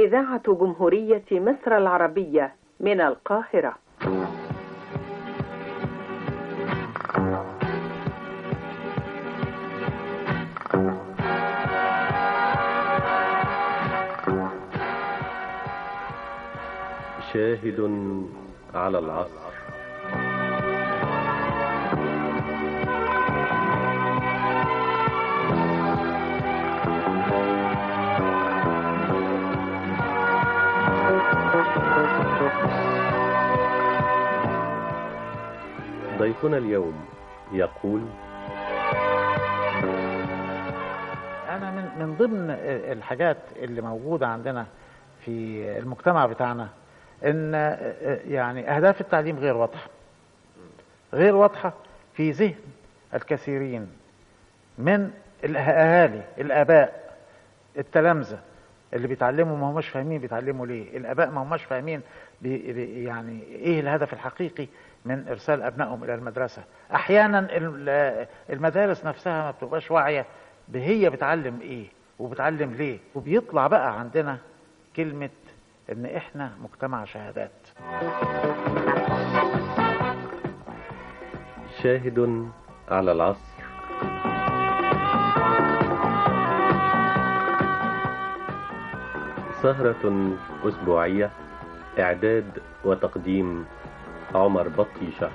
إذاعة جمهورية مصر العربية من القاهرة شاهد على العصر ضيفنا اليوم يقول انا من من ضمن الحاجات اللي موجوده عندنا في المجتمع بتاعنا ان يعني اهداف التعليم غير واضحه غير واضحه في ذهن الكثيرين من الاهالي الاباء التلامذه اللي بيتعلموا ما هماش فاهمين بيتعلموا ليه الاباء ما هماش فاهمين بي بي يعني ايه الهدف الحقيقي من ارسال ابنائهم الى المدرسه احيانا المدارس نفسها ما بتبقاش واعيه هي بتعلم ايه وبتعلم ليه وبيطلع بقى عندنا كلمه ان احنا مجتمع شهادات شاهد على العصر سهرة أسبوعية إعداد وتقديم عمر بطيشة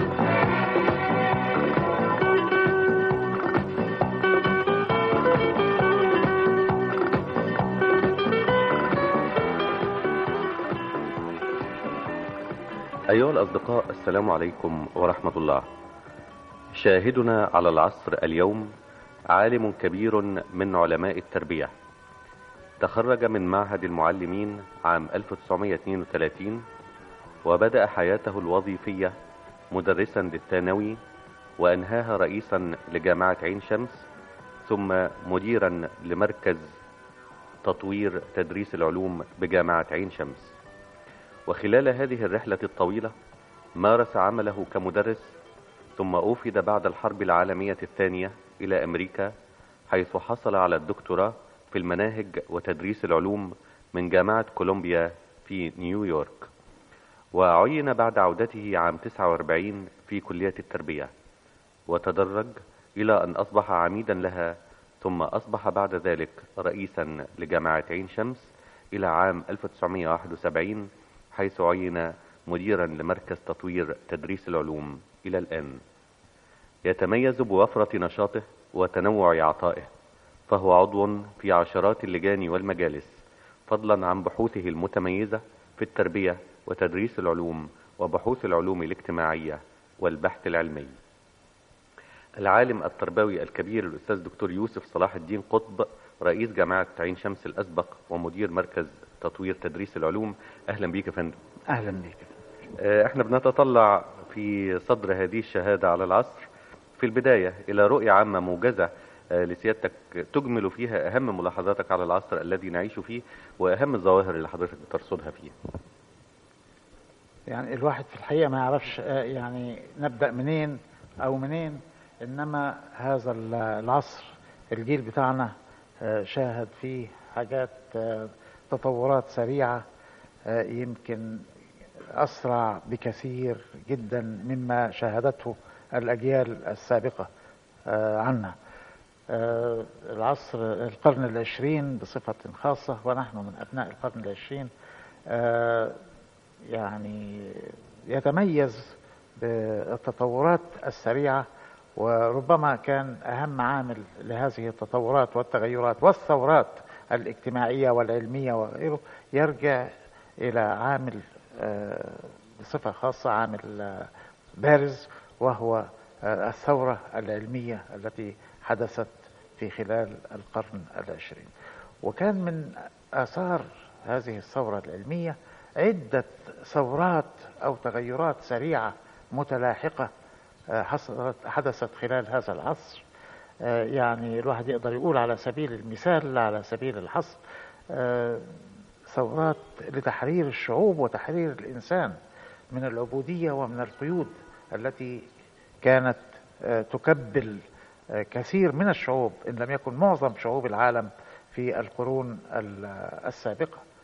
أيها الأصدقاء السلام عليكم ورحمة الله شاهدنا على العصر اليوم عالم كبير من علماء التربية تخرج من معهد المعلمين عام 1932 وبدأ حياته الوظيفية مدرسا للثانوي وأنهاها رئيسا لجامعة عين شمس ثم مديرا لمركز تطوير تدريس العلوم بجامعة عين شمس وخلال هذه الرحلة الطويلة مارس عمله كمدرس ثم أوفد بعد الحرب العالمية الثانية إلى أمريكا حيث حصل على الدكتوراه في المناهج وتدريس العلوم من جامعة كولومبيا في نيويورك وعين بعد عودته عام 49 في كلية التربية وتدرج إلى أن أصبح عميدا لها ثم أصبح بعد ذلك رئيسا لجامعة عين شمس إلى عام 1971 حيث عين مديرا لمركز تطوير تدريس العلوم إلى الآن يتميز بوفرة نشاطه وتنوع عطائه فهو عضو في عشرات اللجان والمجالس فضلا عن بحوثه المتميزة في التربية وتدريس العلوم وبحوث العلوم الاجتماعية والبحث العلمي العالم التربوي الكبير الأستاذ دكتور يوسف صلاح الدين قطب رئيس جامعة عين شمس الأسبق ومدير مركز تطوير تدريس العلوم أهلا بيك يا فندم اهلا بيك احنا بنتطلع في صدر هذه الشهادة على العصر في البداية إلى رؤية عامة موجزة لسيادتك تجمل فيها أهم ملاحظاتك على العصر الذي نعيش فيه وأهم الظواهر اللي حضرتك بترصدها فيه يعني الواحد في الحقيقة ما يعرفش يعني نبدأ منين أو منين إنما هذا العصر الجيل بتاعنا شاهد فيه حاجات تطورات سريعة يمكن أسرع بكثير جدا مما شاهدته الأجيال السابقة عنا العصر القرن العشرين بصفة خاصة ونحن من أبناء القرن العشرين يعني يتميز بالتطورات السريعة وربما كان أهم عامل لهذه التطورات والتغيرات والثورات الاجتماعية والعلمية وغيره يرجع إلى عامل بصفة خاصة عامل بارز وهو الثورة العلمية التي حدثت في خلال القرن العشرين وكان من آثار هذه الثورة العلمية عدة ثورات أو تغيرات سريعة متلاحقة حصلت حدثت خلال هذا العصر يعني الواحد يقدر يقول على سبيل المثال لا على سبيل الحصر ثورات لتحرير الشعوب وتحرير الإنسان من العبودية ومن القيود التي كانت تكبل كثير من الشعوب إن لم يكن معظم شعوب العالم في القرون السابقة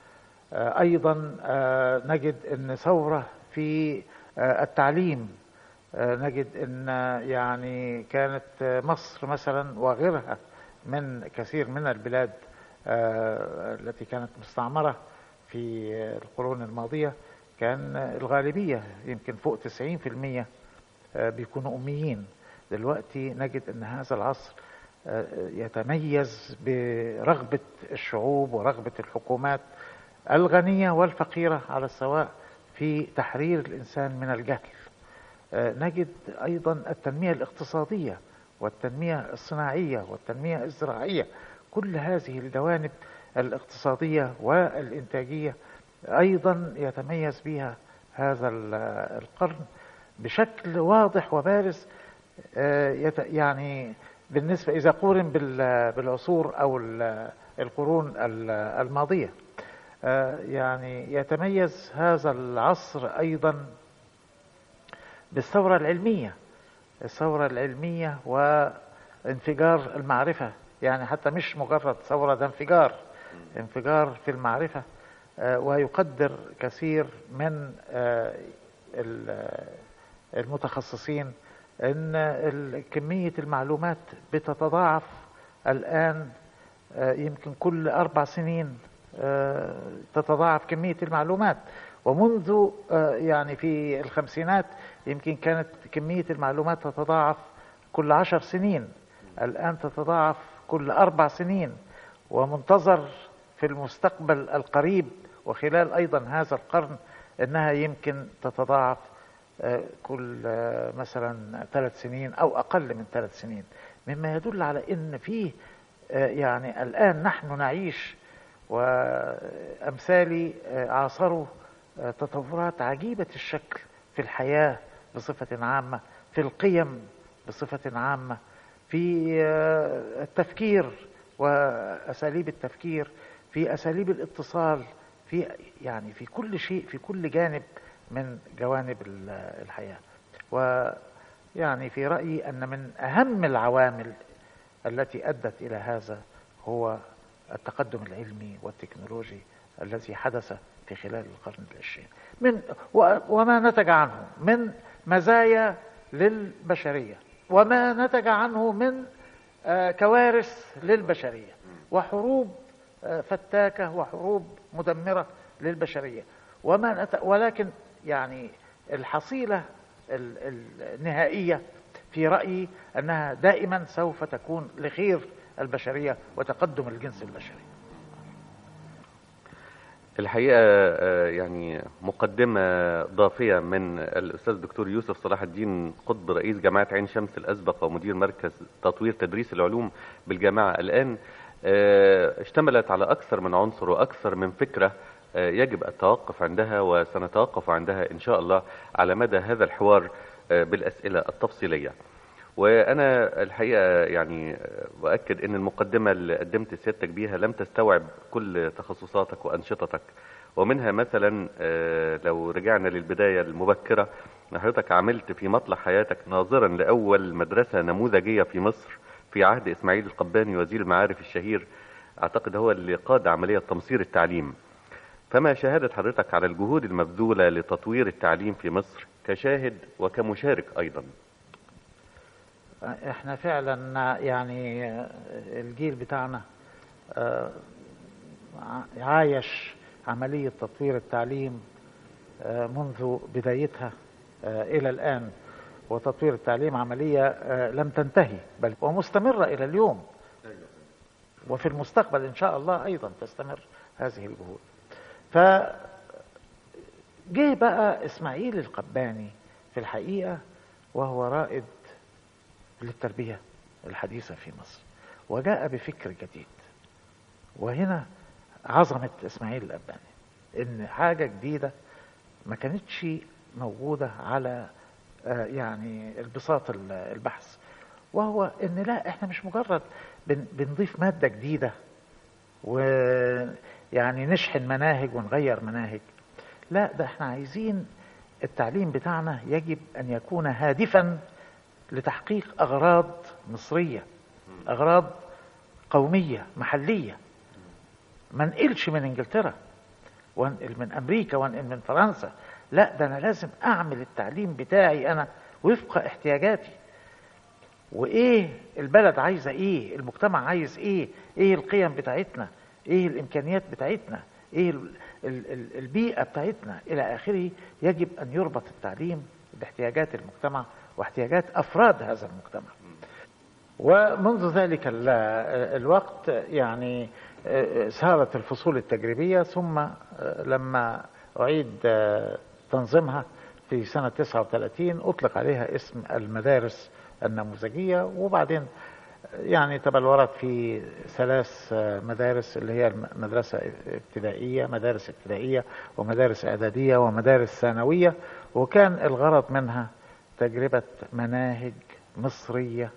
آه، أيضا آه، نجد أن ثورة في آه، التعليم آه، نجد أن يعني كانت مصر مثلا وغيرها من كثير من البلاد آه، التي كانت مستعمرة في القرون الماضية كان الغالبية يمكن فوق 90% آه، بيكونوا أميين دلوقتي نجد أن هذا العصر آه، يتميز برغبة الشعوب ورغبة الحكومات الغنية والفقيرة على السواء في تحرير الإنسان من الجهل آه، نجد أيضا التنمية الاقتصادية والتنمية الصناعية والتنمية الزراعية كل هذه الجوانب الاقتصادية والإنتاجية أيضا يتميز بها هذا ال- القرن بشكل واضح وبارز آه، يت- يعني بالنسبة إذا قورن بال- بالعصور أو ال- القرون ال- الماضية آه، يعني يتميز هذا العصر أيضا بالثورة العلمية الثورة العلمية وانفجار المعرفة يعني حتى مش مجرد ثورة ده انفجار انفجار في المعرفة آه، ويقدر كثير من آه، ال- المتخصصين ان ال- كمية المعلومات بتتضاعف الآن آه، يمكن كل أربع سنين آه، تتضاعف كمية المعلومات ومنذ آه، يعني في الخمسينات يمكن كانت كمية المعلومات تتضاعف كل عشر سنين الآن تتضاعف كل أربع سنين ومنتظر في المستقبل القريب وخلال أيضا هذا القرن أنها يمكن تتضاعف آه، كل آه، مثلا ثلاث سنين أو أقل من ثلاث سنين مما يدل على أن فيه آه، يعني الآن نحن نعيش وأمثالي آه، عاصروا آه، تطورات عجيبة الشكل في الحياة بصفة عامة في القيم بصفة عامة في آه، التفكير وأساليب التفكير في أساليب الاتصال في يعني في كل شيء في كل جانب من جوانب ال- الحياة ويعني في رأيي أن من أهم العوامل التي أدت إلى هذا هو التقدم العلمي والتكنولوجي الذي حدث في خلال القرن العشرين من و- وما نتج عنه من مزايا للبشرية وما نتج عنه من آه، كوارث للبشرية وحروب آه، فتاكة وحروب مدمرة للبشرية وما نت... ولكن يعني الحصيلة ال- ال- النهائية في رأيي أنها دائما سوف تكون لخير البشرية وتقدم الجنس البشري الحقيقة آه، يعني مقدمة ضافية من الأستاذ الدكتور يوسف صلاح الدين قطب رئيس جامعة عين شمس الأسبق ومدير مركز تطوير تدريس العلوم بالجامعة الآن آه، اشتملت على أكثر من عنصر وأكثر من فكرة آه، يجب التوقف عندها وسنتوقف عندها إن شاء الله على مدى هذا الحوار آه، بالأسئلة التفصيلية وانا الحقيقه يعني باكد ان المقدمه اللي قدمت سيادتك بيها لم تستوعب كل تخصصاتك وانشطتك ومنها مثلا آه، لو رجعنا للبدايه المبكره حضرتك عملت في مطلع حياتك ناظرا لاول مدرسه نموذجيه في مصر في عهد اسماعيل القباني وزير المعارف الشهير اعتقد هو اللي قاد عمليه تمصير التعليم فما شهاده حضرتك على الجهود المبذوله لتطوير التعليم في مصر كشاهد وكمشارك ايضا احنا فعلا يعني الجيل بتاعنا آه، عايش عملية تطوير التعليم آه، منذ بدايتها آه، إلى الآن وتطوير التعليم عملية آه، لم تنتهي بل ومستمرة إلى اليوم وفي المستقبل إن شاء الله أيضا تستمر هذه الجهود ف جه بقى إسماعيل القباني في الحقيقة وهو رائد للتربية الحديثة في مصر وجاء بفكر جديد وهنا عظمة إسماعيل الأباني إن حاجة جديدة ما كانتش موجودة على آه، يعني البساط ال- البحث وهو إن لا إحنا مش مجرد بن- بنضيف مادة جديدة ويعني نشحن مناهج ونغير مناهج لا ده احنا عايزين التعليم بتاعنا يجب أن يكون هادفا لتحقيق أغراض مصرية أغراض قومية محلية ما نقلش من إنجلترا وانقل من امريكا وانقل من فرنسا لا ده انا لازم اعمل التعليم بتاعي انا وفق احتياجاتي وايه البلد عايزه ايه المجتمع عايز ايه ايه القيم بتاعتنا ايه الامكانيات بتاعتنا ايه ال ال ال البيئه بتاعتنا الى اخره يجب ان يربط التعليم باحتياجات المجتمع واحتياجات افراد هذا المجتمع ومنذ ذلك ال- الوقت يعني آه، سارت الفصول التجريبية ثم آه، لما أعيد آه، تنظيمها في سنة 39 أطلق عليها اسم المدارس النموذجية وبعدين يعني تبلورت في ثلاث آه، مدارس اللي هي مدرسة ابتدائية مدارس ابتدائية ومدارس إعدادية ومدارس ثانوية وكان الغرض منها تجربة مناهج مصرية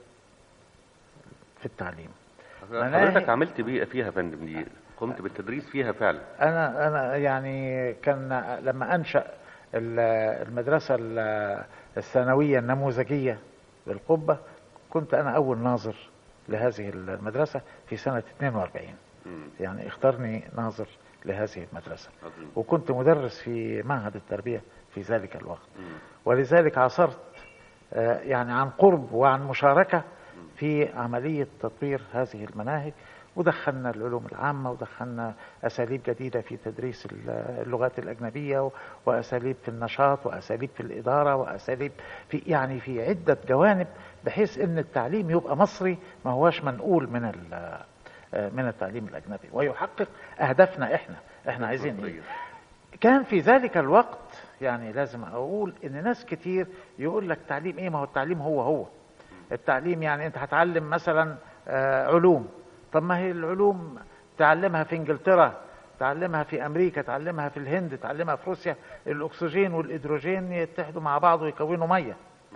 في التعليم حضرتك عملت بيه فيها يا فندم دي قمت بالتدريس فيها فعلا انا انا يعني كان لما انشا ال- المدرسه ال- الثانويه النموذجيه بالقبه كنت انا اول ناظر لهذه المدرسه في سنه 42 مم. يعني اختارني ناظر لهذه المدرسه عظيم. وكنت مدرس في معهد التربيه في ذلك الوقت مم. ولذلك عاصرت آه، يعني عن قرب وعن مشاركة في عملية تطوير هذه المناهج ودخلنا العلوم العامة ودخلنا أساليب جديدة في تدريس ال- اللغات الأجنبية و- وأساليب في النشاط وأساليب في الإدارة وأساليب في يعني في عدة جوانب بحيث أن التعليم يبقى مصري ما هواش منقول من ال- آه، من التعليم الأجنبي ويحقق أهدافنا إحنا إحنا عايزين إيه مصرية. كان في ذلك الوقت يعني لازم اقول ان ناس كتير يقول لك تعليم ايه ما هو التعليم هو هو التعليم يعني انت هتعلم مثلا آه، علوم طب ما هي العلوم تعلمها في انجلترا تعلمها في امريكا تعلمها في الهند تعلمها في روسيا الاكسجين والهيدروجين يتحدوا مع بعض ويكونوا ميه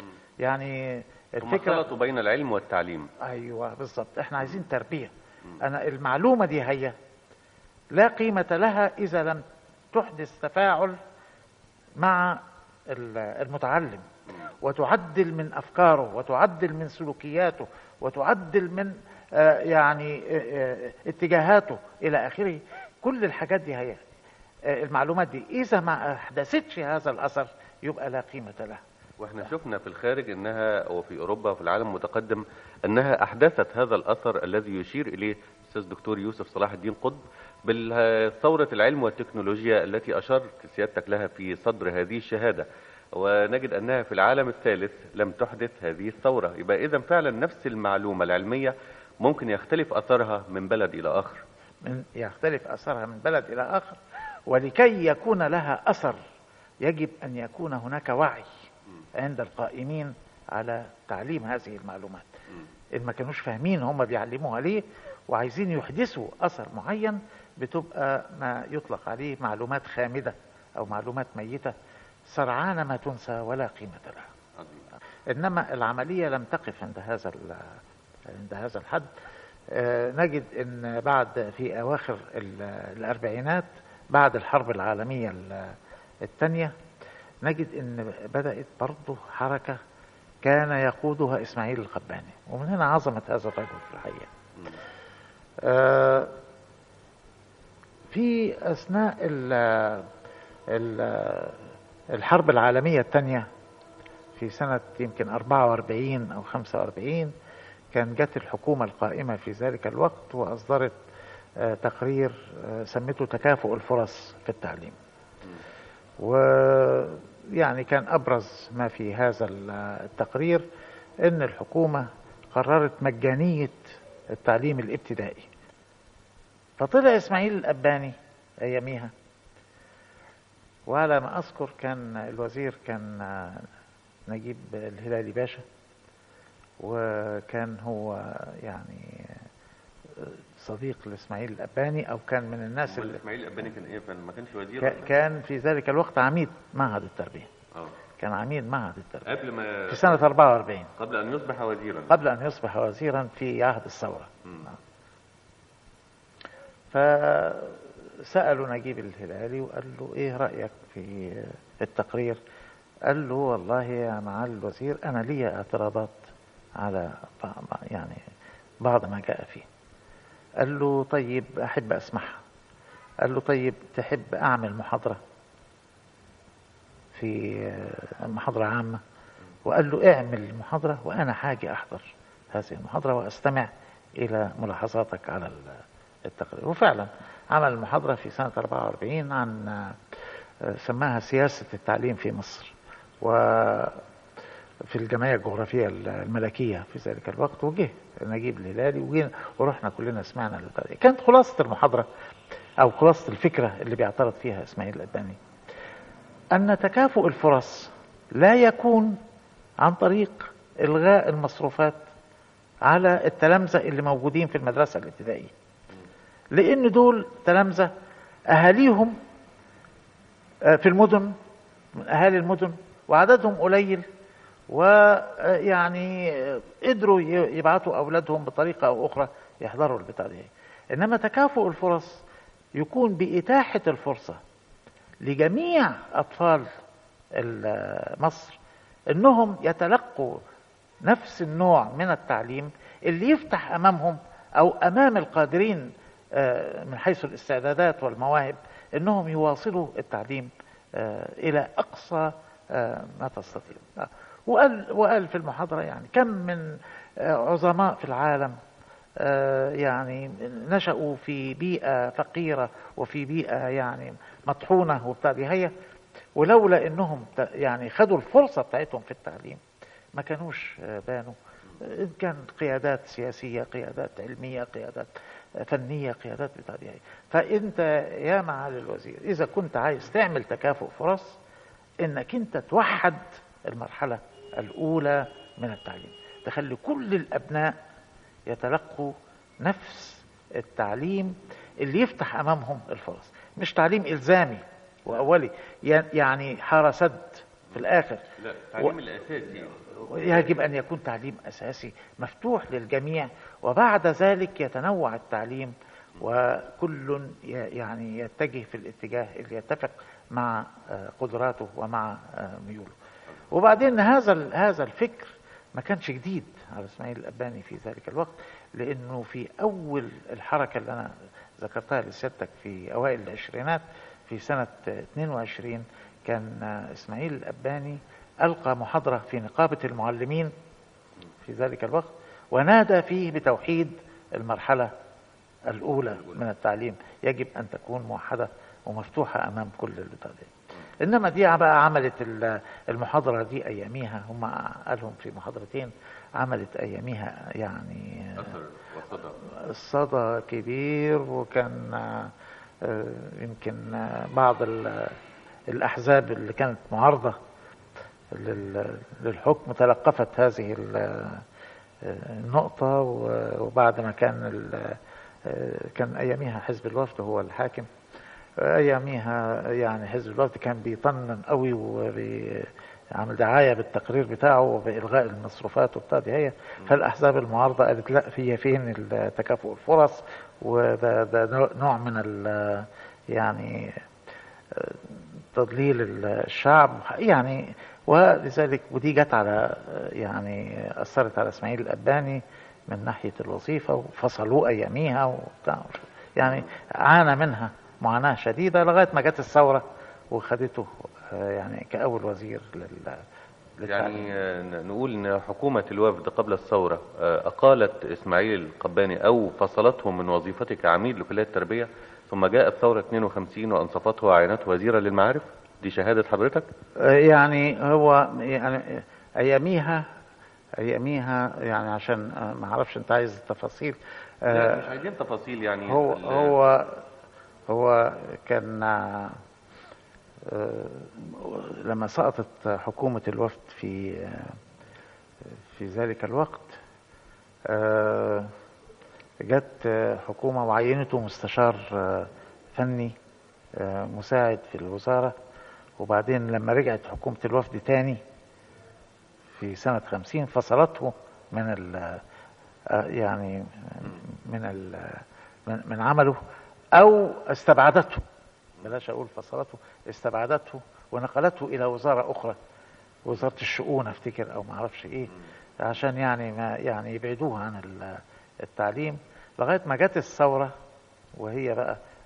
يعني هم الفكره خلطوا بين العلم والتعليم ايوه بالظبط احنا عايزين تربيه انا المعلومه دي هي لا قيمه لها اذا لم تحدث تفاعل مع ال- المتعلم وتعدل من افكاره وتعدل من سلوكياته وتعدل من آه، يعني آه، آه، اتجاهاته الى اخره كل الحاجات دي هي آه، المعلومات دي اذا ما احدثتش هذا الاثر يبقى لا قيمه لها واحنا شفنا في الخارج انها وفي اوروبا وفي العالم المتقدم انها احدثت هذا الاثر الذي يشير اليه الاستاذ دكتور يوسف صلاح الدين قطب بالثورة العلم والتكنولوجيا التي اشرت سيادتك لها في صدر هذه الشهادة ونجد انها في العالم الثالث لم تحدث هذه الثورة يبقى اذا فعلا نفس المعلومة العلمية ممكن يختلف اثرها من بلد الى اخر من يختلف اثرها من بلد الى اخر ولكي يكون لها اثر يجب ان يكون هناك وعي عند القائمين على تعليم هذه المعلومات ان ما كانوش فاهمين هم بيعلموها ليه وعايزين يحدثوا اثر معين بتبقى ما يطلق عليه معلومات خامده او معلومات ميته سرعان ما تنسى ولا قيمه لها عظيم. انما العمليه لم تقف عند هذا ال- عند هذا الحد آه، نجد ان بعد في اواخر ال- الاربعينات بعد الحرب العالميه ال- الثانيه نجد ان بدات برضه حركه كان يقودها اسماعيل القباني ومن هنا عظمه هذا الرجل في الحقيقه آه، في اثناء ال- ال- الحرب العالميه الثانيه في سنة يمكن 44 أو 45 كان جت الحكومة القائمة في ذلك الوقت وأصدرت آه، تقرير آه، سمته تكافؤ الفرص في التعليم ويعني كان أبرز ما في هذا ال- التقرير أن الحكومة قررت مجانية التعليم الابتدائي فطلع إسماعيل الأباني أياميها وعلى ما أذكر كان الوزير كان آه، نجيب الهلالي باشا وكان هو يعني صديق لاسماعيل الاباني او كان من الناس أمال اللي اسماعيل الاباني كان ايه فن- ما كانش وزير كا- كان في ذلك الوقت عميد معهد التربيه اه كان عميد معهد التربيه قبل ما في سنه 44 قبل ان يصبح وزيرا قبل ان يصبح وزيرا في عهد الثوره مم. فسالوا نجيب الهلالي وقال له ايه رايك في التقرير قال له والله يا معالي الوزير انا لي اعتراضات على بعض- يعني بعض ما جاء فيه قال له طيب احب اسمعها قال له طيب تحب اعمل محاضره في آه، محاضره عامه وقال له اعمل المحاضره وانا حاجي احضر هذه المحاضره واستمع الى ملاحظاتك على ال- التقرير وفعلا عمل المحاضره في سنه 44 عن آه، سماها سياسه التعليم في مصر وفي الجمعيه الجغرافيه الملكيه في ذلك الوقت وجه نجيب الهلالي وجينا ورحنا كلنا سمعنا البتاع دي. كانت خلاصه المحاضره او خلاصه الفكره اللي بيعترض فيها اسماعيل الاباني ان تكافؤ الفرص لا يكون عن طريق الغاء المصروفات على التلامذه اللي موجودين في المدرسه الابتدائيه لان دول تلامذه اهاليهم آه، في المدن من اهالي المدن وعددهم قليل ويعني قدروا ي- يبعتوا اولادهم بطريقه او اخرى يحضروا البتاع دي انما تكافؤ الفرص يكون باتاحه الفرصه لجميع اطفال ال- مصر انهم يتلقوا نفس النوع من التعليم اللي يفتح امامهم او امام القادرين آه، من حيث الاستعدادات والمواهب انهم يواصلوا التعليم آه، الى اقصى آه، ما تستطيع آه، وقال وقال في المحاضره يعني كم من آه، عظماء في العالم آه، يعني نشأوا في بيئة فقيرة وفي بيئة يعني مطحونة وبتاع دي هي ولولا انهم ت- يعني خدوا الفرصة بتاعتهم في التعليم ما كانوش آه، بانوا آه، إن كان قيادات سياسية قيادات علمية قيادات آه، فنية قيادات بتاع دي هي فانت يا معالي الوزير اذا كنت عايز تعمل تكافؤ فرص انك انت توحد المرحلة الاولى من التعليم تخلي كل الابناء يتلقوا نفس التعليم اللي يفتح امامهم الفرص مش تعليم الزامي واولي ي- يعني حاره سد في الاخر لا التعليم الاساسي يجب ان يكون تعليم اساسي مفتوح للجميع وبعد ذلك يتنوع التعليم وكل ي- يعني يتجه في الاتجاه اللي يتفق مع آه، قدراته ومع آه، ميوله وبعدين هذا ال- هذا الفكر ما كانش جديد على اسماعيل الاباني في ذلك الوقت لانه في اول الحركه اللي انا ذكرتها لسيادتك في اوائل العشرينات في سنه 22 كان آه، اسماعيل الاباني القى محاضره في نقابه المعلمين في ذلك الوقت ونادى فيه بتوحيد المرحله الاولى من التعليم يجب ان تكون موحده ومفتوحه امام كل البتاع دي انما دي بقى عملت ال- المحاضره دي اياميها هم قالهم في محاضرتين عملت اياميها يعني اثر وصدى الصدى كبير وكان آه، يمكن آه، بعض ال- الأحزاب اللي كانت معارضة لل- للحكم تلقفت هذه ال- آه، النقطة و- وبعد ما كان ال- آه، كان أياميها حزب الوفد هو الحاكم أياميها يعني حزب الوفد كان بيطنن قوي وبيعمل دعاية بالتقرير بتاعه وبإلغاء المصروفات وبتاع دي هي فالأحزاب المعارضة قالت لا في فين تكافؤ الفرص وده ده نوع من ال يعني آه، تضليل الشعب يعني ولذلك ودي جت على آه، يعني أثرت على إسماعيل الأباني من ناحية الوظيفة وفصلوه أياميها وبتاع يعني عانى منها معاناة شديدة لغاية ما جت الثورة وخدته آه، يعني كأول وزير لل للتعليم. يعني آه، ن- نقول ان حكومة الوفد قبل الثورة آه، اقالت اسماعيل القباني او فصلته من وظيفته كعميد لكلية التربية ثم جاءت ثورة 52 وانصفته وعينته وزيرا للمعارف دي شهادة حضرتك آه، يعني هو يعني اياميها اياميها يعني عشان آه، ما اعرفش انت عايز التفاصيل لا آه، مش عايزين تفاصيل يعني هو ال- هو هو كان آه، آه، لما سقطت حكومة الوفد في آه، في ذلك الوقت آه، جت آه، حكومة وعينته مستشار آه، فني آه، مساعد في الوزارة وبعدين لما رجعت حكومة الوفد تاني في سنة خمسين فصلته من ال آه، يعني من ال من, من عمله أو استبعدته بلاش أقول فصلته استبعدته ونقلته إلى وزارة أخرى وزارة الشؤون أفتكر أو ما أعرفش إيه عشان يعني ما يعني يبعدوه عن ال- التعليم لغاية ما جت الثورة وهي بقى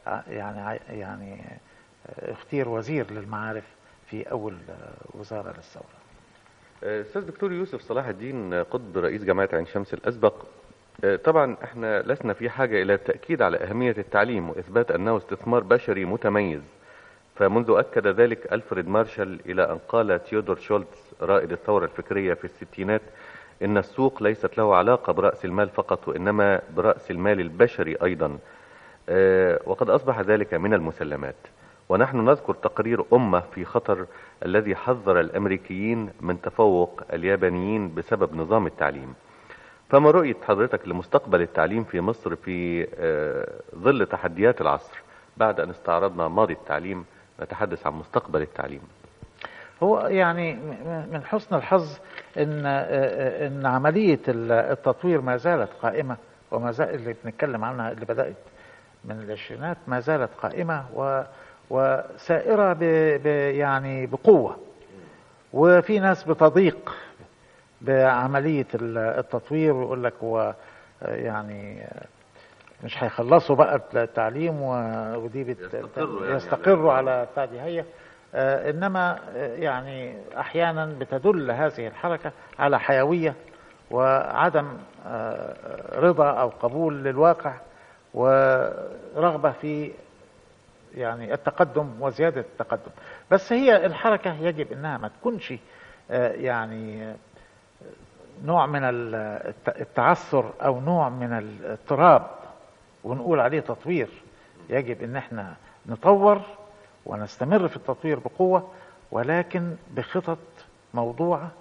ع- يعني ع- يعني آه، اختير وزير للمعارف في اول آه، وزاره للثوره استاذ دكتور يوسف صلاح الدين قطب رئيس جامعه عين شمس الاسبق آه، طبعا احنا لسنا في حاجه الى التاكيد على اهميه التعليم واثبات انه استثمار بشري متميز فمنذ اكد ذلك الفريد مارشال الى ان قال تيودور شولتز رائد الثوره الفكريه في الستينات ان السوق ليست له علاقه براس المال فقط وانما براس المال البشري ايضا آه، وقد اصبح ذلك من المسلمات ونحن نذكر تقرير امه في خطر الذي حذر الامريكيين من تفوق اليابانيين بسبب نظام التعليم فما رؤية حضرتك لمستقبل التعليم في مصر في آه، ظل تحديات العصر بعد أن استعرضنا ماضي التعليم نتحدث عن مستقبل التعليم هو يعني م- م- من حسن الحظ ان آه، ان عمليه ال- التطوير ما زالت قائمه وما زال اللي بنتكلم عنها اللي بدات من العشرينات ما زالت قائمه و وسائره ب ب يعني بقوه وفي ناس بتضيق بعمليه ال- التطوير ويقول لك هو آه، يعني آه، مش هيخلصوا بقى التعليم و- ودي بت... يستقروا يعني يستقروا على بتاع دي هي آه، انما آه، يعني احيانا بتدل هذه الحركه على حيويه وعدم آه، رضا او قبول للواقع ورغبه في يعني التقدم وزياده التقدم بس هي الحركه يجب انها ما تكونش آه، يعني آه، نوع من ال- الت- التعثر او نوع من الاضطراب ونقول عليه تطوير يجب ان احنا نطور ونستمر في التطوير بقوة ولكن بخطط موضوعة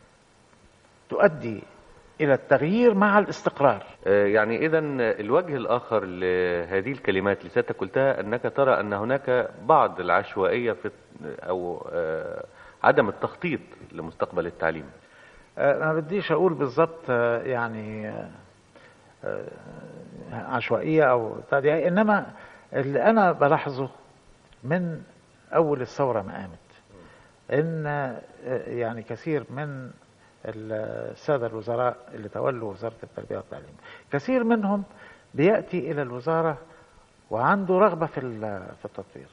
تؤدي الى التغيير مع الاستقرار آه، يعني إذا الوجه الآخر لهذه الكلمات اللي سيادتك قلتها أنك ترى أن هناك بعض العشوائية في أو آه، عدم التخطيط لمستقبل التعليم آه، ما بديش اقول بالظبط آه، يعني آه، آه، عشوائية او بتاع دي، انما اللي انا بلاحظه من اول الثورة ما قامت ان آه، يعني كثير من السادة الوزراء اللي تولوا وزارة التربية والتعليم كثير منهم بيأتي الى الوزارة وعنده رغبة في ال- في التطوير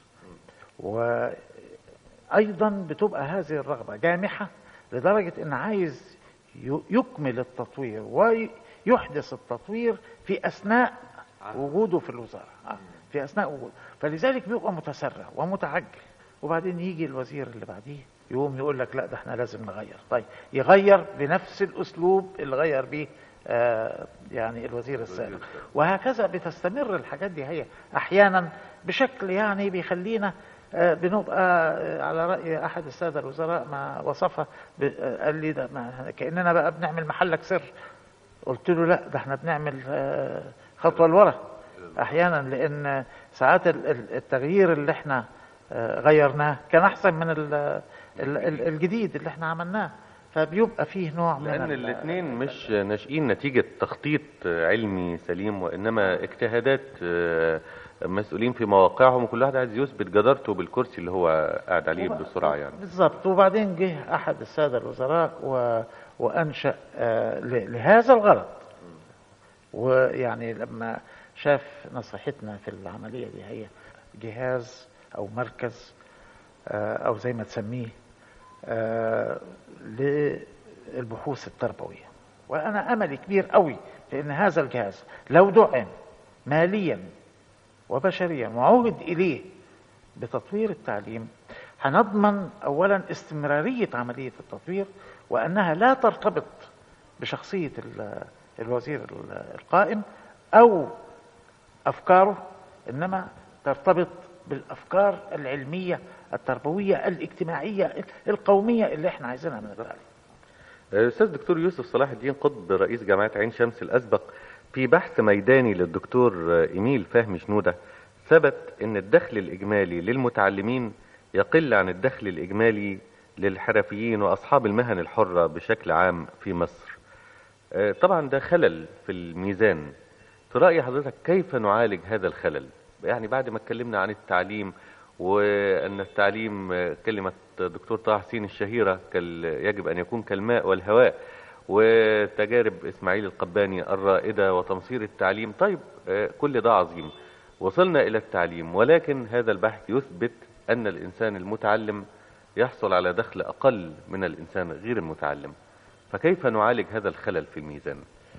وايضا بتبقى هذه الرغبة جامحة لدرجة ان عايز ي- يكمل التطوير ويحدث التطوير في اثناء وجوده في الوزارة آه، في اثناء وجوده فلذلك بيبقى متسرع ومتعجل وبعدين يجي الوزير اللي بعديه يقوم يقول لك لا ده احنا لازم نغير طيب يغير بنفس الاسلوب اللي غير بيه آه يعني الوزير السابق وهكذا بتستمر الحاجات دي هي احيانا بشكل يعني بيخلينا آه بنبقى آه على راي احد الساده الوزراء ما وصفها ب- آه قال لي ده ما كاننا بقى بنعمل محلك سر قلت له لا ده احنا بنعمل آه، خطوه لورا احيانا لان ساعات ال- ال- التغيير اللي احنا آه، غيرناه كان احسن من ال- ال- ال- الجديد اللي احنا عملناه فبيبقى فيه نوع من لأن ال- الاثنين مش ناشئين نتيجة تخطيط علمي سليم وإنما اجتهادات آه، مسؤولين في مواقعهم وكل واحد عايز يثبت جدارته بالكرسي اللي هو قاعد عليه بسرعة يعني بالظبط وبعدين جه احد الساده الوزراء و... وانشا آه، ل... لهذا الغرض ويعني لما شاف نصيحتنا في العمليه دي هي جهاز او مركز آه، او زي ما تسميه آه، للبحوث التربويه وانا املي كبير قوي في ان هذا الجهاز لو دعم ماليا وبشريا وعهد اليه بتطوير التعليم هنضمن اولا استمراريه عمليه التطوير وانها لا ترتبط بشخصيه ال- الوزير ال- القائم او افكاره انما ترتبط بالافكار العلميه التربويه الاجتماعيه القوميه اللي احنا عايزينها من التعليم الأستاذ دكتور يوسف صلاح الدين قطب رئيس جامعة عين شمس الأسبق في بحث ميداني للدكتور إيميل فهمي شنودة ثبت أن الدخل الإجمالي للمتعلمين يقل عن الدخل الإجمالي للحرفيين وأصحاب المهن الحرة بشكل عام في مصر آه، طبعا ده خلل في الميزان في رأي حضرتك كيف نعالج هذا الخلل يعني بعد ما اتكلمنا عن التعليم وأن التعليم آه، كلمة دكتور طه حسين الشهيرة كال- يجب أن يكون كالماء والهواء وتجارب إسماعيل القباني الرائدة وتمصير التعليم طيب آه، كل ده عظيم وصلنا إلى التعليم ولكن هذا البحث يثبت أن الإنسان المتعلم يحصل على دخل أقل من الإنسان غير المتعلم فكيف نعالج هذا الخلل في الميزان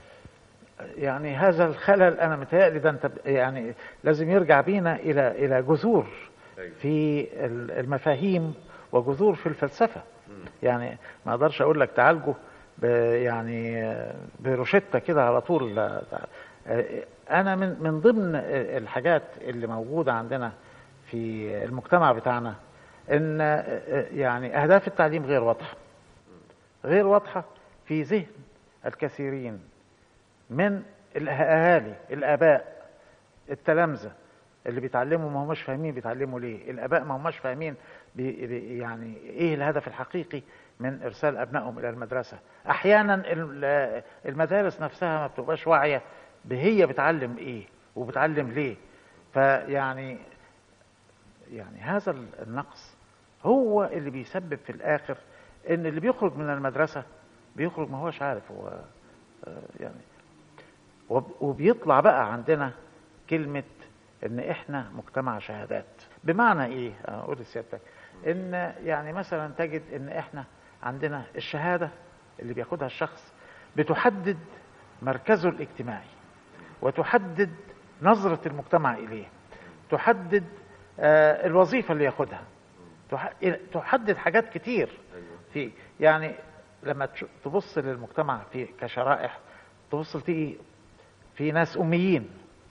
يعني هذا الخلل انا متهيألي ده انت يعني لازم يرجع بينا الى الى جذور في ال- المفاهيم وجذور في الفلسفه يعني ما اقدرش اقول لك تعالجه ب- يعني آه، بروشته كده على طول لا، تع- آه، انا من من ضمن آه، الحاجات اللي موجوده عندنا في المجتمع بتاعنا ان آه، آه، يعني اهداف التعليم غير واضحه غير واضحه في ذهن الكثيرين من الاهالي الاباء التلامذه اللي بيتعلموا ما هماش فاهمين بيتعلموا ليه الاباء ما هماش فاهمين بي بي يعني ايه الهدف الحقيقي من ارسال ابنائهم الى المدرسه احيانا ال- المدارس نفسها ما بتبقاش واعيه بهي بتعلم ايه وبتعلم ليه فيعني يعني هذا النقص هو اللي بيسبب في الاخر ان اللي بيخرج من المدرسه بيخرج ما هوش عارف هو آه، يعني وب- وبيطلع بقى عندنا كلمة ان احنا مجتمع شهادات بمعنى ايه اقول لسيادتك ان يعني مثلا تجد ان احنا عندنا الشهادة اللي بياخدها الشخص بتحدد مركزه الاجتماعي وتحدد نظرة المجتمع اليه تحدد آه، الوظيفة اللي ياخدها تح- تحدد حاجات كتير في يعني لما تش- تبص للمجتمع في كشرائح تبص تلاقي في ناس أميين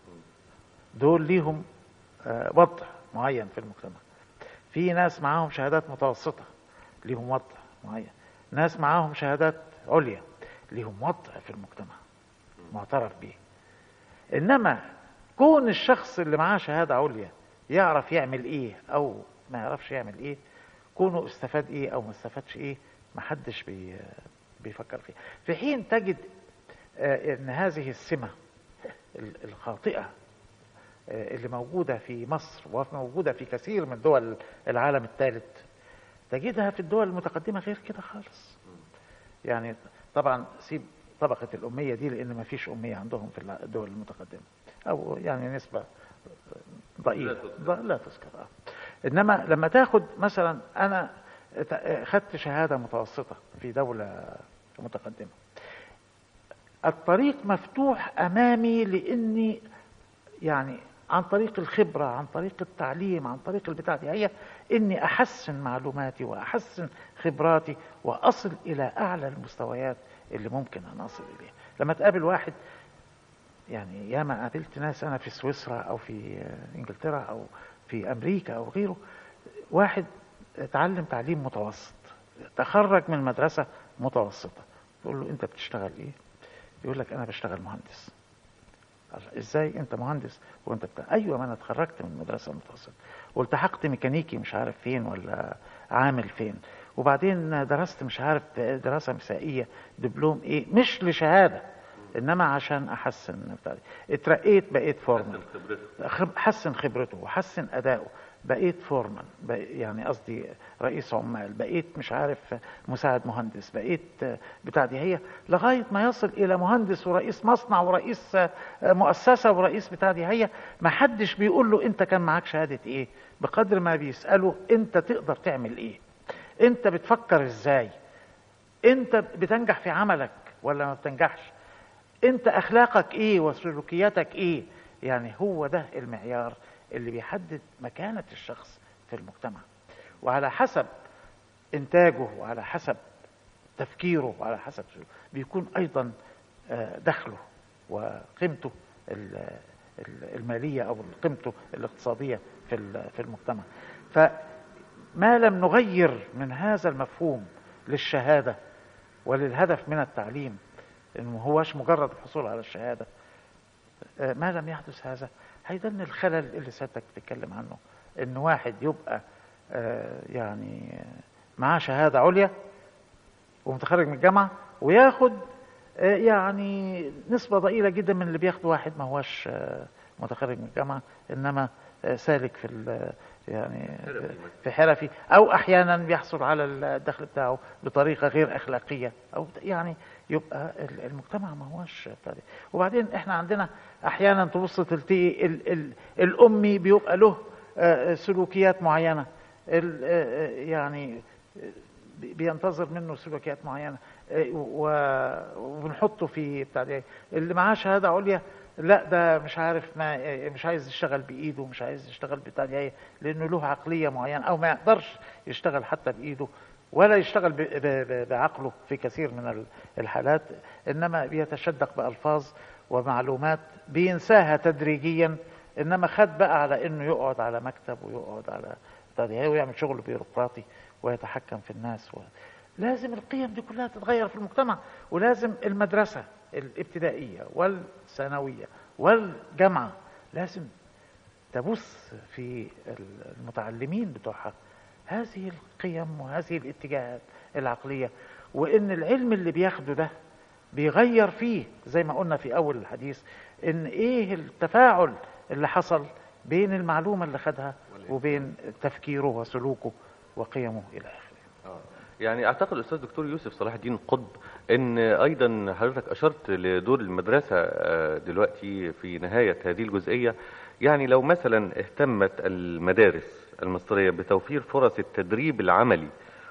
دول ليهم آه، وضع معين في المجتمع في ناس معاهم شهادات متوسطة ليهم وضع معين ناس معاهم شهادات عليا ليهم وضع في المجتمع معترف به إنما كون الشخص اللي معاه شهادة عليا يعرف يعمل إيه أو ما يعرفش يعمل إيه كونه استفاد إيه أو ما استفادش إيه محدش بي بيفكر فيه في حين تجد آه، ان هذه السمه ال- الخاطئه آه، اللي موجوده في مصر وموجوده في كثير من دول العالم الثالث تجدها في الدول المتقدمه غير كده خالص يعني طبعا سيب طبقه الاميه دي لان ما فيش اميه عندهم في الع- الدول المتقدمه او يعني نسبه ضئيله ض- لا تذكر آه. انما لما تاخد مثلا انا ت- خدت شهاده متوسطه في دوله متقدمه الطريق مفتوح امامي لاني يعني عن طريق الخبره عن طريق التعليم عن طريق البتاع دي هي اني احسن معلوماتي واحسن خبراتي واصل الى اعلى المستويات اللي ممكن ان اصل اليها لما تقابل واحد يعني ياما قابلت ناس انا في سويسرا او في انجلترا او في امريكا او غيره واحد اتعلم تعليم متوسط تخرج من مدرسه متوسطه تقول له انت بتشتغل ايه يقول لك انا بشتغل مهندس قال ازاي انت مهندس وانت بتاع ايوه ما انا اتخرجت من مدرسه متوسطه والتحقت ميكانيكي مش عارف فين ولا عامل فين وبعدين درست مش عارف دراسه مسائيه دبلوم ايه مش لشهاده انما عشان احسن بتاع دي. اترقيت بقيت فورمان خب- حسن خبرته وحسن اداؤه بقيت فورمان بق- يعني قصدي رئيس عمال بقيت مش عارف مساعد مهندس بقيت بتاع دي هي لغايه ما يصل الى مهندس ورئيس مصنع ورئيس مؤسسه ورئيس بتاع دي هي ما حدش بيقول له انت كان معاك شهاده ايه بقدر ما بيساله انت تقدر تعمل ايه انت بتفكر ازاي انت بتنجح في عملك ولا ما بتنجحش انت اخلاقك ايه وسلوكياتك ايه يعني هو ده المعيار اللي بيحدد مكانة الشخص في المجتمع وعلى حسب انتاجه وعلى حسب تفكيره وعلى حسب سلوكه بيكون ايضا آه، دخله وقيمته ال- ال- المالية او قيمته الاقتصادية في ال- في المجتمع فما لم نغير من هذا المفهوم للشهادة وللهدف من التعليم انه ما هوش مجرد الحصول على الشهاده آه، ما لم يحدث هذا هيضل الخلل اللي سيادتك بتتكلم عنه ان واحد يبقى آه، يعني معاه شهاده عليا ومتخرج من الجامعه وياخد آه، يعني نسبه ضئيله جدا من اللي بياخده واحد ما هوش آه، متخرج من الجامعه انما آه، سالك في ال- يعني في حرفي او احيانا بيحصل على الدخل بتاعه بطريقه غير اخلاقيه او يعني يبقى المجتمع ما هوش بتاعي. وبعدين احنا عندنا احيانا تبص تلتقي ال ال الامي بيبقى له سلوكيات معينه يعني بينتظر منه سلوكيات معينه وبنحطه في بتاع اللي معاه شهاده عليا لا ده مش عارف ما مش عايز يشتغل بايده مش عايز يشتغل بتاع ايه لانه له عقليه معينه او ما يقدرش يشتغل حتى بايده ولا يشتغل بعقله في كثير من الحالات انما بيتشدق بالفاظ ومعلومات بينساها تدريجيا انما خد بقى على انه يقعد على مكتب ويقعد على بتاع ويعمل شغل بيروقراطي ويتحكم في الناس و... لازم القيم دي كلها تتغير في المجتمع ولازم المدرسة الابتدائية والثانوية والجامعة لازم تبص في المتعلمين بتوعها هذه القيم وهذه الاتجاهات العقلية وان العلم اللي بياخده ده بيغير فيه زي ما قلنا في اول الحديث ان ايه التفاعل اللي حصل بين المعلومة اللي خدها وبين تفكيره وسلوكه وقيمه الى اخره يعني اعتقد الاستاذ دكتور يوسف صلاح الدين قطب ان ايضا حضرتك اشرت لدور المدرسه دلوقتي في نهايه هذه الجزئيه يعني لو مثلا اهتمت المدارس المصريه بتوفير فرص التدريب العملي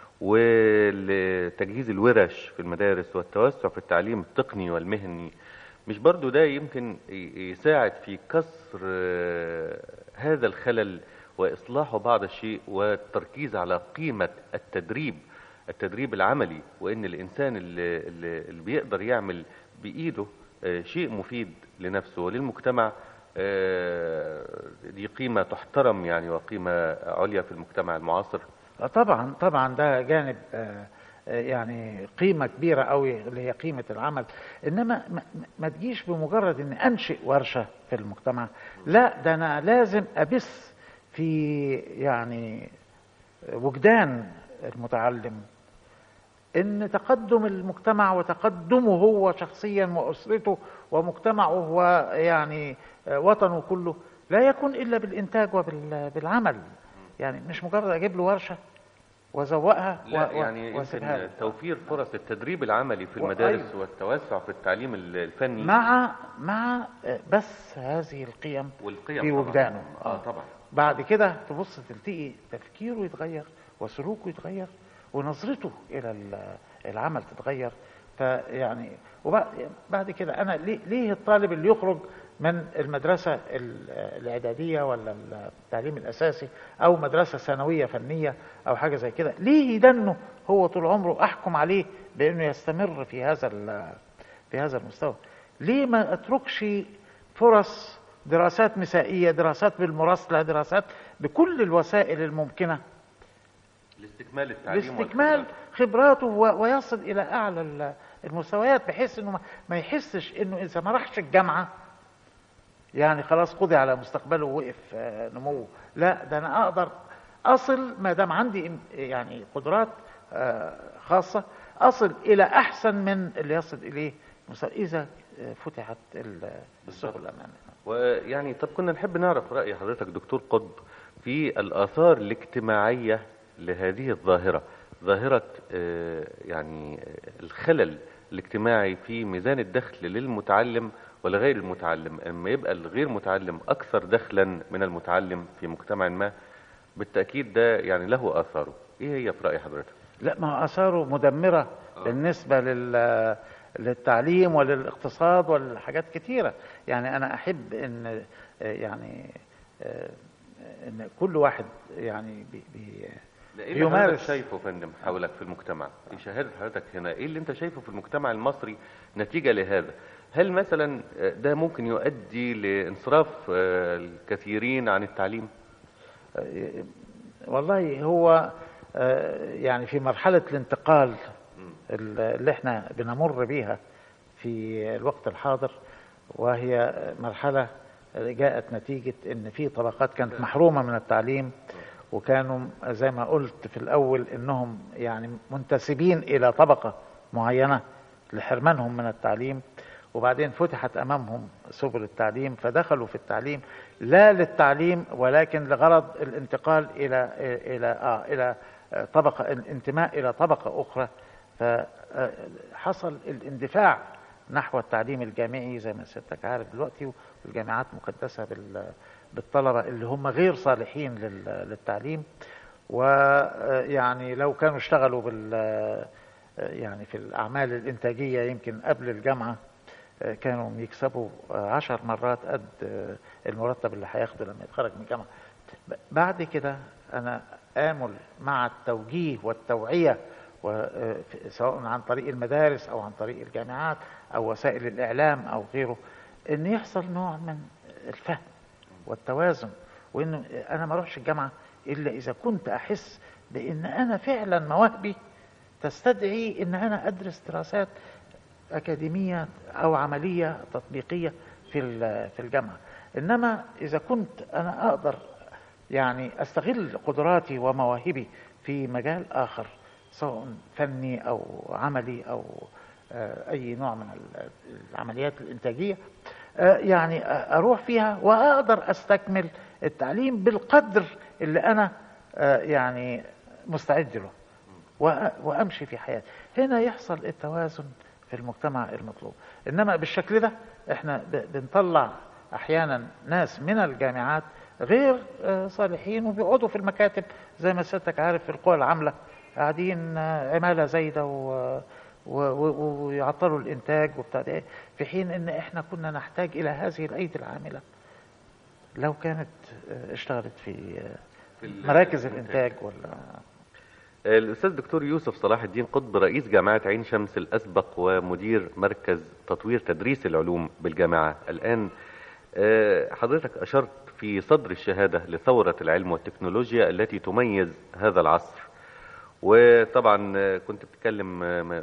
ولتجهيز الورش في المدارس والتوسع في التعليم التقني والمهني مش برضو ده يمكن يساعد في كسر هذا الخلل واصلاحه بعض الشيء والتركيز على قيمه التدريب التدريب العملي وان الانسان اللي, اللي بيقدر يعمل بايده شيء مفيد لنفسه وللمجتمع دي قيمة تحترم يعني وقيمة عليا في المجتمع المعاصر طبعا طبعا ده جانب يعني قيمة كبيرة قوي اللي هي قيمة العمل انما ما تجيش بمجرد ان انشئ ورشة في المجتمع لا ده انا لازم ابث في يعني وجدان المتعلم ان تقدم المجتمع وتقدمه هو شخصيا واسرته ومجتمعه ويعني وطنه كله لا يكون الا بالانتاج وبالعمل يعني مش مجرد اجيب له ورشه وازوقها لا يعني يمكن توفير فرص التدريب العملي في المدارس وأيضا والتوسع في التعليم الفني مع مع بس هذه القيم والقيم في وجدانه اه طبعا بعد كده تبص تلتقي تفكيره يتغير وسلوكه يتغير ونظرته الى العمل تتغير فيعني وبعد كده انا ليه الطالب اللي يخرج من المدرسة الإعدادية ولا التعليم الأساسي أو مدرسة ثانوية فنية أو حاجة زي كده ليه يدنه هو طول عمره أحكم عليه بأنه يستمر في هذا في هذا المستوى ليه ما أتركش فرص دراسات مسائية دراسات بالمراسلة دراسات بكل الوسائل الممكنة لاستكمال التعليم لاستكمال خبراته ويصل إلى أعلى المستويات بحيث أنه ما يحسش أنه إذا ما راحش الجامعة يعني خلاص قضي على مستقبله ووقف نموه لا ده انا اقدر اصل ما دام عندي يعني قدرات خاصه اصل الى احسن من اللي يصل اليه اذا فتحت السبل الاماميه ويعني طب كنا نحب نعرف راي حضرتك دكتور قطب في الاثار الاجتماعيه لهذه الظاهره ظاهره يعني الخلل الاجتماعي في ميزان الدخل للمتعلم ولغير المتعلم اما يبقى الغير متعلم اكثر دخلا من المتعلم في مجتمع ما بالتاكيد ده يعني له اثاره ايه هي في راي حضرتك لا ما اثاره مدمره آه. بالنسبه لل للتعليم وللاقتصاد ولحاجات كثيره يعني انا احب ان يعني ان كل واحد يعني بي بي ايه اللي حضرتك شايفه يا فندم حولك في المجتمع ايه شهاده حضرتك هنا ايه اللي انت شايفه في المجتمع المصري نتيجه لهذا هل مثلا ده ممكن يؤدي لانصراف الكثيرين عن التعليم والله هو يعني في مرحلة الانتقال اللي احنا بنمر بيها في الوقت الحاضر وهي مرحلة جاءت نتيجة ان في طبقات كانت محرومة من التعليم وكانوا زي ما قلت في الاول انهم يعني منتسبين الى طبقة معينة لحرمانهم من التعليم وبعدين فتحت امامهم سبل التعليم فدخلوا في التعليم لا للتعليم ولكن لغرض الانتقال الى الى آه الى طبقه الانتماء الى طبقه اخرى فحصل الاندفاع نحو التعليم الجامعي زي ما سيادتك عارف دلوقتي والجامعات مقدسه بالطلبه اللي هم غير صالحين للتعليم ويعني لو كانوا اشتغلوا بال يعني في الأعمال الإنتاجية يمكن قبل الجامعة كانوا يكسبوا عشر مرات قد المرتب اللي هياخده لما يتخرج من الجامعة بعد كده أنا آمل مع التوجيه والتوعية سواء عن طريق المدارس أو عن طريق الجامعات أو وسائل الإعلام أو غيره إن يحصل نوع من الفهم والتوازن وإن أنا ما أروحش الجامعة إلا إذا كنت أحس بإن أنا فعلا مواهبي تستدعي ان انا ادرس دراسات اكاديميه او عمليه تطبيقيه في في الجامعه انما اذا كنت انا اقدر يعني استغل قدراتي ومواهبي في مجال اخر سواء فني او عملي او اي نوع من العمليات الانتاجيه يعني اروح فيها واقدر استكمل التعليم بالقدر اللي انا يعني مستعد له وامشي في حياتي هنا يحصل التوازن في المجتمع المطلوب انما بالشكل ده احنا بنطلع احيانا ناس من الجامعات غير صالحين وبيقعدوا في المكاتب زي ما سيادتك عارف في القوى العامله قاعدين عماله زايده و... و... و... ويعطلوا الانتاج وبتاع ده في حين ان احنا كنا نحتاج الى هذه الايدي العامله لو كانت اشتغلت في, في مراكز الانتاج ولا الأستاذ دكتور يوسف صلاح الدين قطب رئيس جامعة عين شمس الأسبق ومدير مركز تطوير تدريس العلوم بالجامعة الآن حضرتك أشرت في صدر الشهادة لثورة العلم والتكنولوجيا التي تميز هذا العصر وطبعا كنت بتتكلم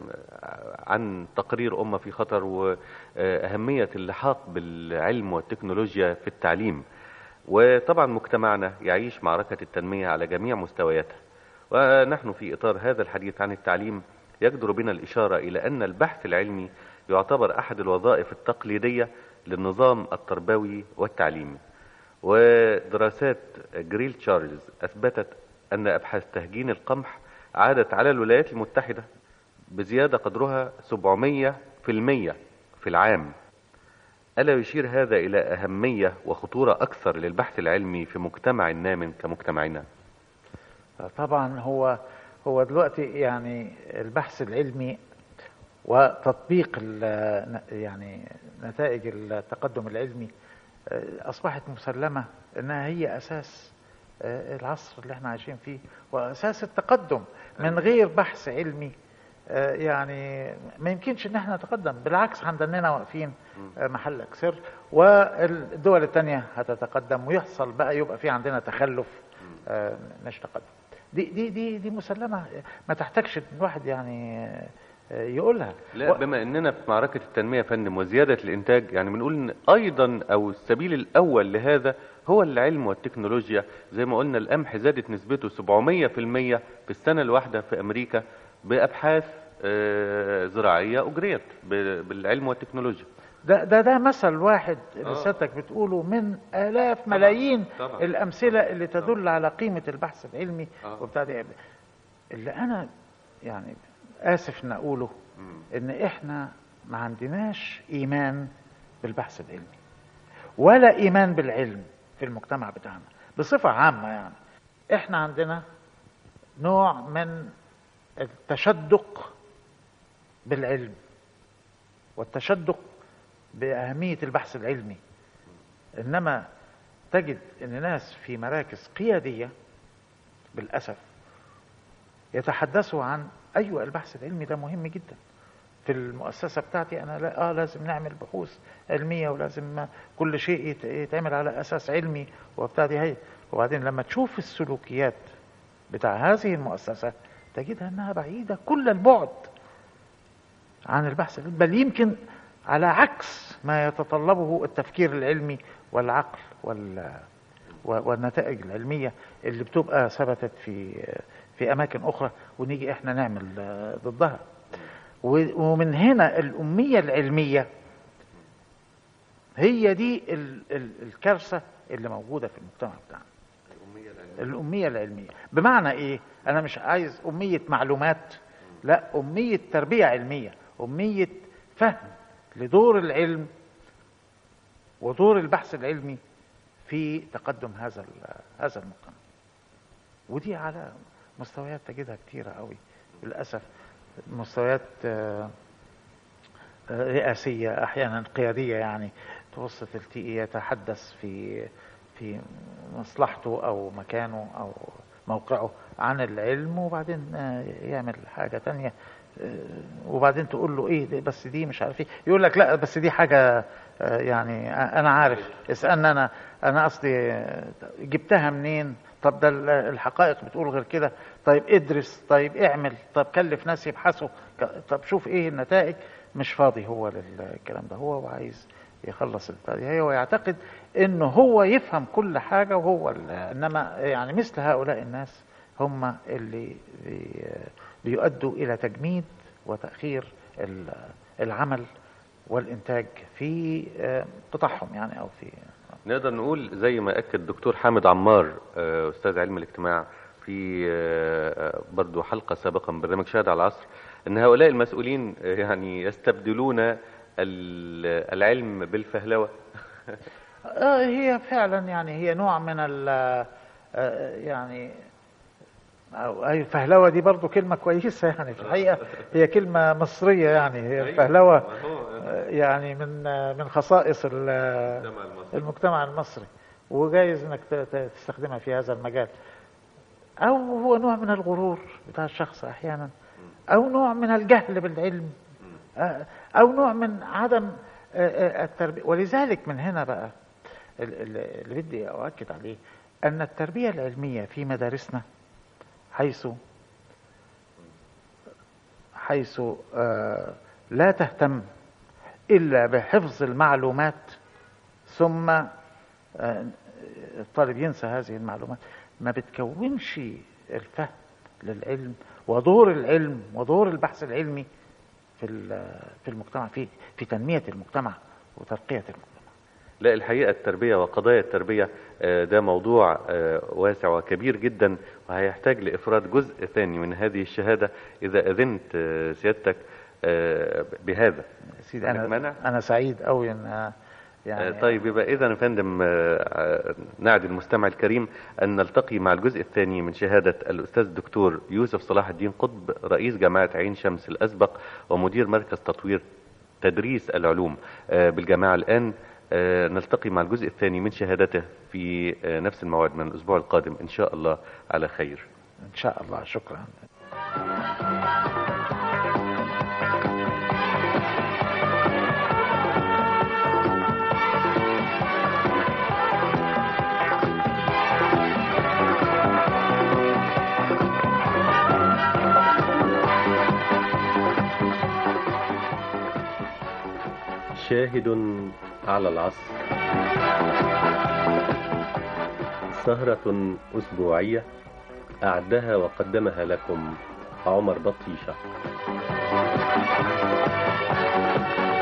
عن تقرير أمة في خطر وأهمية اللحاق بالعلم والتكنولوجيا في التعليم وطبعا مجتمعنا يعيش معركة التنمية على جميع مستوياتها ونحن في إطار هذا الحديث عن التعليم يجدر بنا الإشارة إلى أن البحث العلمي يعتبر أحد الوظائف التقليدية للنظام التربوي والتعليمي ودراسات جريل تشارلز أثبتت أن أبحاث تهجين القمح عادت على الولايات المتحدة بزيادة قدرها 700 في المية في العام ألا يشير هذا إلى أهمية وخطورة أكثر للبحث العلمي في مجتمع نام كمجتمعنا طبعا هو هو دلوقتي يعني البحث العلمي وتطبيق يعني نتائج التقدم العلمي اصبحت مسلمه انها هي اساس العصر اللي احنا عايشين فيه واساس التقدم من غير بحث علمي يعني ما يمكنش ان احنا نتقدم بالعكس عندنا واقفين محلك سر والدول الثانيه هتتقدم ويحصل بقى يبقى في عندنا تخلف مش تقدم دي دي دي دي مسلمه ما تحتاجش الواحد يعني يقولها لا بما اننا في معركه التنميه يا فندم وزياده الانتاج يعني بنقول ان ايضا او السبيل الاول لهذا هو العلم والتكنولوجيا زي ما قلنا القمح زادت نسبته 700% في السنه الواحده في امريكا بابحاث زراعيه اجريت بالعلم والتكنولوجيا ده ده ده مثل واحد اللي سيادتك بتقوله من الاف ملايين طبعا. الامثله اللي تدل طبعا. على قيمه البحث العلمي آه. وبتاع ده اللي انا يعني اسف ان اقوله ان احنا ما عندناش ايمان بالبحث العلمي ولا ايمان بالعلم في المجتمع بتاعنا بصفه عامه يعني احنا عندنا نوع من التشدق بالعلم والتشدق بأهمية البحث العلمي إنما تجد أن ناس في مراكز قيادية بالأسف يتحدثوا عن أيوة البحث العلمي ده مهم جدا في المؤسسة بتاعتي أنا لا آه لازم نعمل بحوث علمية ولازم كل شيء يتعمل على أساس علمي وبتاع دي هي وبعدين لما تشوف السلوكيات بتاع هذه المؤسسة تجدها أنها بعيدة كل البعد عن البحث العلمي بل يمكن على عكس ما يتطلبه التفكير العلمي والعقل وال والنتائج العلمية اللي بتبقى ثبتت في في أماكن أخرى ونيجي إحنا نعمل ضدها ومن هنا الأمية العلمية هي دي ال ال الكارثه اللي موجوده في المجتمع بتاعنا الأمية العلمية بمعنى إيه؟ أنا مش عايز أمية معلومات لا أمية تربية علمية أمية فهم لدور العلم ودور البحث العلمي في تقدم هذا هذا المجتمع ودي على مستويات تجدها كتيرة قوي للأسف مستويات رئاسية أحيانا قيادية يعني توسط تلتقي يتحدث في في مصلحته او مكانه او موقعه عن العلم وبعدين يعمل حاجة تانية وبعدين تقول له ايه بس دي مش عارف ايه يقول لك لا بس دي حاجة يعني انا عارف اسألني انا انا قصدي جبتها منين طب ده الحقائق بتقول غير كده طيب ادرس طيب اعمل طب كلف ناس يبحثوا طب شوف ايه النتائج مش فاضي هو للكلام ده هو عايز يخلص البتاع هو يعتقد انه هو يفهم كل حاجة وهو انما يعني مثل هؤلاء الناس هم اللي بيؤدوا الى تجميد وتأخير العمل والانتاج في قطاعهم يعني او في نقدر نقول زي ما اكد الدكتور حامد عمار استاذ علم الاجتماع في برضو حلقة سابقا من برنامج شاهد على العصر ان هؤلاء المسؤولين يعني يستبدلون العلم بالفهلوة هي فعلا يعني هي نوع من ال يعني أو أي فهلوة دي برضو كلمة كويسة يعني في الحقيقة هي كلمة مصرية يعني هي الفهلوة يعني من من خصائص المجتمع المصري وجايز انك تستخدمها في هذا المجال او هو نوع من الغرور بتاع الشخص احيانا او نوع من الجهل بالعلم او نوع من عدم التربية ولذلك من هنا بقى اللي بدي اؤكد عليه ان التربية العلمية في مدارسنا حيث حيث لا تهتم الا بحفظ المعلومات ثم الطالب ينسى هذه المعلومات ما بتكونش الفهم للعلم ودور العلم ودور البحث العلمي في في المجتمع في في تنميه المجتمع وترقيه المجتمع. لا الحقيقه التربيه وقضايا التربيه ده موضوع واسع وكبير جدا وهيحتاج لافراد جزء ثاني من هذه الشهاده اذا اذنت سيادتك بهذا. سيدي انا انا سعيد قوي ان يعني طيب يبقى اذا يا فندم نعد المستمع الكريم ان نلتقي مع الجزء الثاني من شهاده الاستاذ الدكتور يوسف صلاح الدين قطب رئيس جامعه عين شمس الاسبق ومدير مركز تطوير تدريس العلوم بالجامعه الان نلتقي مع الجزء الثاني من شهادته في نفس الموعد من الاسبوع القادم ان شاء الله على خير ان شاء الله شكرا شاهد على العصر سهرة أسبوعية أعدها وقدمها لكم عمر بطيشة